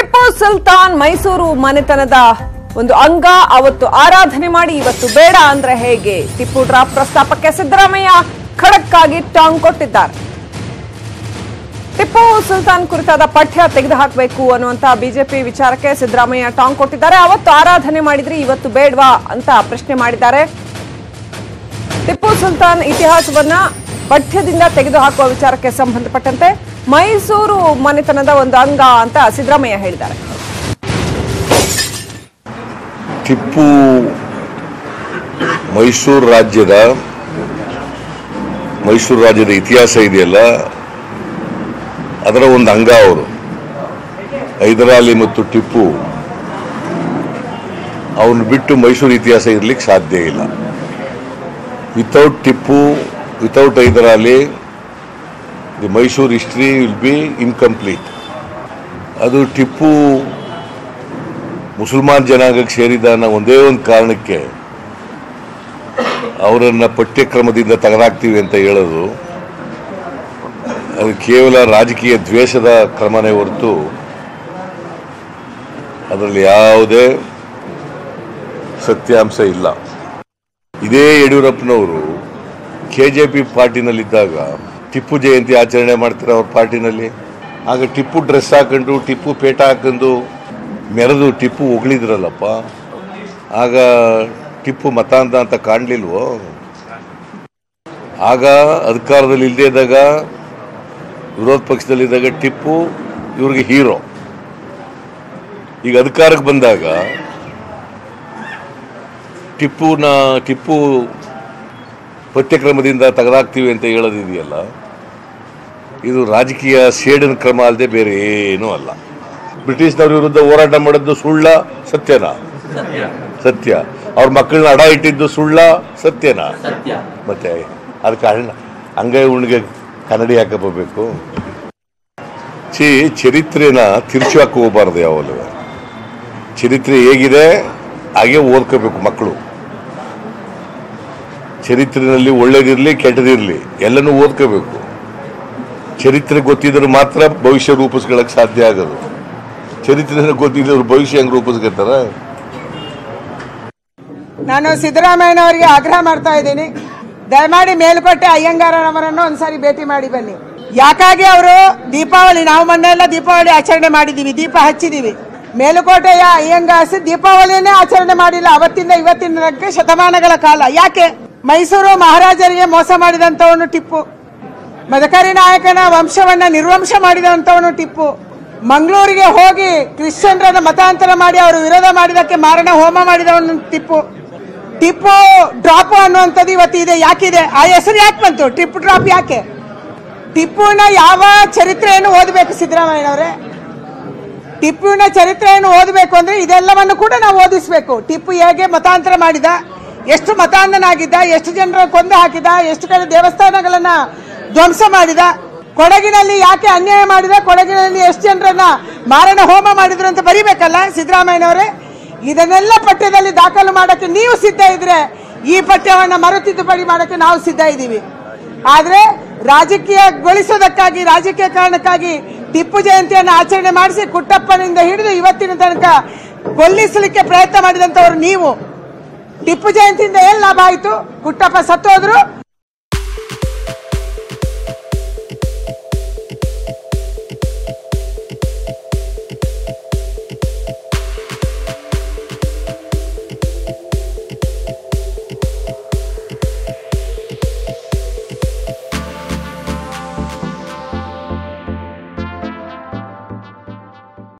ಟಿಪ್ಪು ಸುಲ್ತಾನ್ ಮೈಸೂರು ಮನೆತನದ ಒಂದು ಅಂಗ ಅವತ್ತು ಆರಾಧನೆ ಮಾಡಿ ಇವತ್ತು ಬೇಡ ಅಂದ್ರೆ ಹೇಗೆ ಟಿಪ್ಪು ಡ್ರಾಪ್ ಪ್ರಸ್ತಾಪಕ್ಕೆ ಸಿದ್ದರಾಮಯ್ಯ ಖಡಕ್ ಆಗಿ ಟಾಂಗ್ ಕೊಟ್ಟಿದ್ದಾರೆ ಟಿಪ್ಪು ಸುಲ್ತಾನ್ ಕುರಿತಾದ ಪಠ್ಯ ತೆಗೆದುಹಾಕಬೇಕು ಅನ್ನುವಂತ ಬಿಜೆಪಿ ವಿಚಾರಕ್ಕೆ ಸಿದ್ದರಾಮಯ್ಯ ಟಾಂಗ್ ಕೊಟ್ಟಿದ್ದಾರೆ ಅವತ್ತು ಆರಾಧನೆ ಮಾಡಿದ್ರೆ ಇವತ್ತು ಬೇಡ್ವಾ ಅಂತ ಪ್ರಶ್ನೆ ಮಾಡಿದ್ದಾರೆ ಟಿಪ್ಪು ಸುಲ್ತಾನ್ ಇತಿಹಾಸವನ್ನ ಪಠ್ಯದಿಂದ ತೆಗೆದುಹಾಕುವ ವಿಚಾರಕ್ಕೆ ಸಂಬಂಧಪಟ್ಟಂತೆ ಮೈಸೂರು ಮನೆತನದ ಒಂದು ಅಂಗ ಅಂತ ಸಿದ್ದರಾಮಯ್ಯ ಹೇಳಿದ್ದಾರೆ ಟಿಪ್ಪು ಮೈಸೂರು ರಾಜ್ಯದ ಮೈಸೂರು ರಾಜ್ಯದ ಇತಿಹಾಸ ಇದೆಯಲ್ಲ ಅದರ ಒಂದು ಅಂಗ ಅವರು ಹೈದರಾಲಿ ಮತ್ತು ಟಿಪ್ಪು ಅವನು ಬಿಟ್ಟು ಮೈಸೂರು ಇತಿಹಾಸ ಇರ್ಲಿಕ್ಕೆ ಸಾಧ್ಯ ಇಲ್ಲ without Tipu without Hyder Ali the Mysore history will be incomplete ಅದು ಟಿಪ್ಪು ಮುಸಲ್ಮಾನ್ ಜನಾಂಗಕ್ಕೆ ಸೇರಿದ ಅನ್ನೋ ಒಂದೇ ಒಂದು ಕಾರಣಕ್ಕೆ ಅವರನ್ನ ಪಠ್ಯಕ್ರಮದಿಂದ ತೆಗೆದಾಕ್ತೀವಿ ಅಂತ ಹೇಳೋದು ಅದು ಕೇವಲ ರಾಜಕೀಯ ದ್ವೇಷದ ಕ್ರಮನೇ ಹೊರತು ಅದರಲ್ಲಿ ಯಾವುದೇ ಸತ್ಯಾಂಶ ಇಲ್ಲ ಇದೇ ಯಡಿಯೂರಪ್ಪನವರು ಕೆ ಜೆ ಪಿ ಪಾರ್ಟಿನಲ್ಲಿದ್ದಾಗ ಟಿಪ್ಪು ಜಯಂತಿ ಆಚರಣೆ ಮಾಡ್ತಾರೆ ಅವ್ರ ಪಾರ್ಟಿನಲ್ಲಿ ಆಗ ಟಿಪ್ಪು ಡ್ರೆಸ್ ಹಾಕೊಂಡು ಟಿಪ್ಪು ಪೇಟ ಹಾಕೊಂಡು ಮೆರೆದು ಟಿಪ್ಪು ಹೊಗಳಿದ್ರಲ್ಲಪ್ಪ ಆಗ ಟಿಪ್ಪು ಮತಾಂಧ ಅಂತ ಕಾಣಲಿಲ್ವೋ ಆಗ ಅಧಿಕಾರದಲ್ಲಿ ಇಲ್ಲದೇ ಇದ್ದಾಗ ವಿರೋಧ ಪಕ್ಷದಲ್ಲಿದ್ದಾಗ ಟಿಪ್ಪು ಇವ್ರಿಗೆ ಹೀರೋ ಈಗ ಅಧಿಕಾರಕ್ಕೆ ಬಂದಾಗ ಟಿಪ್ಪುನ ಟಿಪ್ಪು ಪಠ್ಯಕ್ರಮದಿಂದ ತೆಗೆದಾಕ್ತೀವಿ ಅಂತ ಹೇಳೋದಿದೆಯಲ್ಲ ಇದು ರಾಜಕೀಯ ಸೇಡಿನ ಕ್ರಮ ಅಲ್ಲದೆ ಬೇರೆ ಏನೂ ಅಲ್ಲ ಬ್ರಿಟಿಷ್ನವ್ರ ವಿರುದ್ಧ ಹೋರಾಟ ಮಾಡಿದ್ದು ಸುಳ್ಳ ಸತ್ಯನಾ ಸತ್ಯ ಅವ್ರ ಮಕ್ಕಳನ್ನ ಅಡ ಇಟ್ಟಿದ್ದು ಸುಳ್ಳ ಸತ್ಯನಾ ಮತ್ತೆ ಅದು ಕಾರಣ ಹಂಗೆ ಉಣ್ಗೆ ಕನ್ನಡಿ ಹಾಕಬೇಕು ಚಿ ಚರಿತ್ರೆನ ತಿರ್ಚಿ ಹಾಕಿ ಹೋಗ್ಬಾರ್ದು ಯಾವಲ್ಲೂ ಚರಿತ್ರೆ ಹೇಗಿದೆ ಹಾಗೆ ಓದ್ಕೋಬೇಕು ಮಕ್ಕಳು ಚರಿತ್ರೆನಲ್ಲಿ ಒಳ್ಳೇದಿರಲಿ ಕೆಟ್ಟದಿರಲಿ ಎಲ್ಲನೂ ಓದ್ಕೋಬೇಕು ಚರಿತ್ರೆ ಗೊತ್ತಿದ್ರೆ ಮಾತ್ರ ಭವಿಷ್ಯ ರೂಪಿಸ್ಕೊಳ್ಳೋಕೆ ಸಾಧ್ಯ ಆಗೋದು ಚರಿತ್ರೆ ಗೊತ್ತಿದ್ದವ್ರು ಭವಿಷ್ಯ ಹೆಂಗ್ ರೂಪಿಸ್ಕೊತಾರ ನಾನು ಸಿದ್ದರಾಮಯ್ಯನವರಿಗೆ ಆಗ್ರಹ ಮಾಡ್ತಾ ಇದ್ದೀನಿ ದಯಮಾಡಿ ಮೇಲ್ಕೋಟೆ ಅಯ್ಯಂಗಾರವರನ್ನು ಒಂದ್ಸಾರಿ ಭೇಟಿ ಮಾಡಿ ಬನ್ನಿ ಯಾಕಾಗಿ ಅವರು ದೀಪಾವಳಿ ನಾವು ಮೊನ್ನೆ ಎಲ್ಲ ದೀಪಾವಳಿ ಆಚರಣೆ ಮಾಡಿದೀವಿ ದೀಪ ಹಚ್ಚಿದೀವಿ ಮೇಲುಕೋಟೆಯ ಅಯ್ಯಂಗಾಸಿ ದೀಪಾವಳಿಯನ್ನೇ ಆಚರಣೆ ಮಾಡಿಲ್ಲ ಅವತ್ತಿಂದ ಇವತ್ತಿನ ತನಕ ಶತಮಾನಗಳ ಕಾಲ ಯಾಕೆ ಮೈಸೂರು ಮಹಾರಾಜರಿಗೆ ಮೋಸ ಮಾಡಿದಂತವನು ಟಿಪ್ಪು ಮದಕರಿ ನಾಯಕನ ವಂಶವನ್ನ ನಿರ್ವಂಶ ಮಾಡಿದಂತವನು ಟಿಪ್ಪು ಮಂಗಳೂರಿಗೆ ಹೋಗಿ ಕ್ರಿಶ್ಚಿಯನ್ರನ್ನ ಮತಾಂತರ ಮಾಡಿ ಅವರು ವಿರೋಧ ಮಾಡಿದಕ್ಕೆ ಮಾರಣ ಹೋಮ ಮಾಡಿದವನು ಟಿಪ್ಪು ಟಿಪ್ಪು ಡ್ರಾಪ್ ಅನ್ನುವಂಥದ್ದು ಇವತ್ತು ಇದೆ ಯಾಕಿದೆ ಆ ಹೆಸರು ಯಾಕೆ ಬಂತು ಟಿಪ್ಪು ಡ್ರಾಪ್ ಯಾಕೆ ಟಿಪ್ಪುನ ಯಾವ ಚರಿತ್ರೆಯನ್ನು ಓದಬೇಕು ಸಿದ್ದರಾಮಯ್ಯನವರೇ ಟಿಪ್ಪುವಿನ ಚರಿತ್ರೆಯನ್ನು ಓದಬೇಕು ಅಂದ್ರೆ ಇದೆಲ್ಲವನ್ನು ಕೂಡ ನಾವು ಓದಿಸ್ಬೇಕು ಟಿಪ್ಪು ಹೇಗೆ ಮತಾಂತರ ಮಾಡಿದ ಎಷ್ಟು ಮತಾಂಧನಾಗಿದ್ದ ಎಷ್ಟು ಜನರ ಕೊಂದು ಹಾಕಿದ ಎಷ್ಟು ಕಡೆ ದೇವಸ್ಥಾನಗಳನ್ನ ಧ್ವಂಸ ಮಾಡಿದ ಕೊಡಗಿನಲ್ಲಿ ಯಾಕೆ ಅನ್ಯಾಯ ಮಾಡಿದ ಕೊಡಗಿನಲ್ಲಿ ಎಷ್ಟು ಜನರನ್ನ ಮಾರಣ ಹೋಮ ಮಾಡಿದ್ರು ಅಂತ ಬರಿಬೇಕಲ್ಲ ಸಿದ್ದರಾಮಯ್ಯನವರೇ ಇದನ್ನೆಲ್ಲ ಪಠ್ಯದಲ್ಲಿ ದಾಖಲು ಮಾಡಕ್ಕೆ ನೀವು ಸಿದ್ಧ ಇದ್ರೆ ಈ ಪಠ್ಯವನ್ನ ಮರು ತಿದ್ದುಪಡಿ ಮಾಡಕ್ಕೆ ನಾವು ಸಿದ್ಧ ಇದ್ದೀವಿ ಆದ್ರೆ ರಾಜಕೀಯಗೊಳಿಸೋದಕ್ಕಾಗಿ ರಾಜಕೀಯ ಕಾರಣಕ್ಕಾಗಿ ಟಿಪ್ಪು ಜಯಂತಿಯನ್ನು ಆಚರಣೆ ಮಾಡಿಸಿ ಕುಟ್ಟಪ್ಪನಿಂದ ಹಿಡಿದು ಇವತ್ತಿನ ತನಕ ಕೊಲ್ಲಿಸಲಿಕ್ಕೆ ಪ್ರಯತ್ನ ಮಾಡಿದಂತವರು ನೀವು ಟಿಪ್ಪು ಜಯಂತಿಯಿಂದ ಏನ್ ಲಾಭ ಆಯ್ತು ಕುಟ್ಟಪ್ಪ ಸತ್ತೋದ್ರು